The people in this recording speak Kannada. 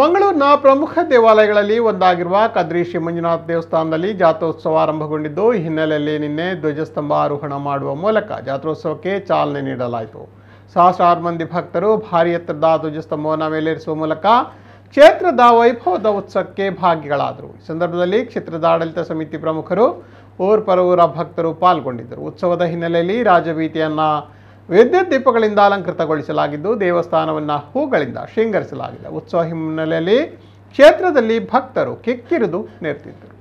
ಮಂಗಳೂರಿನ ಪ್ರಮುಖ ದೇವಾಲಯಗಳಲ್ಲಿ ಒಂದಾಗಿರುವ ಕದ್ರಿ ಶ್ರೀ ಮಂಜುನಾಥ ದೇವಸ್ಥಾನದಲ್ಲಿ ಜಾತ್ರೋತ್ಸವ ಆರಂಭಗೊಂಡಿದ್ದು ಈ ಹಿನ್ನೆಲೆಯಲ್ಲಿ ನಿನ್ನೆ ಧ್ವಜಸ್ತಂಭ ಆರೋಹಣ ಮಾಡುವ ಮೂಲಕ ಜಾತ್ರೋತ್ಸವಕ್ಕೆ ಚಾಲನೆ ನೀಡಲಾಯಿತು ಸಹಸ್ರಾರು ಮಂದಿ ಭಕ್ತರು ಭಾರಿ ಎತ್ತರದ ಧ್ವಜಸ್ತಂಭವನ್ನು ಮೇಲೇರಿಸುವ ಮೂಲಕ ಕ್ಷೇತ್ರದ ವೈಭವದ ಉತ್ಸವಕ್ಕೆ ಭಾಗಿಗಳಾದರು ಈ ಸಂದರ್ಭದಲ್ಲಿ ಕ್ಷೇತ್ರದ ಆಡಳಿತ ಸಮಿತಿ ಪ್ರಮುಖರು ಊರ್ ಪರವೂರ ಭಕ್ತರು ಪಾಲ್ಗೊಂಡಿದ್ದರು ಉತ್ಸವದ ಹಿನ್ನೆಲೆಯಲ್ಲಿ ರಾಜಬೀದಿಯನ್ನ ವಿದ್ಯುತ್ ದೀಪಗಳಿಂದ ಅಲಂಕೃತಗೊಳಿಸಲಾಗಿದ್ದು ದೇವಸ್ಥಾನವನ್ನು ಹೂಗಳಿಂದ ಶೃಂಗರಿಸಲಾಗಿದೆ ಉತ್ಸವ ಹಿನ್ನೆಲೆಯಲ್ಲಿ ಕ್ಷೇತ್ರದಲ್ಲಿ ಭಕ್ತರು ಕಿಕ್ಕಿರಿದು ನೆರೆದಿದ್ದರು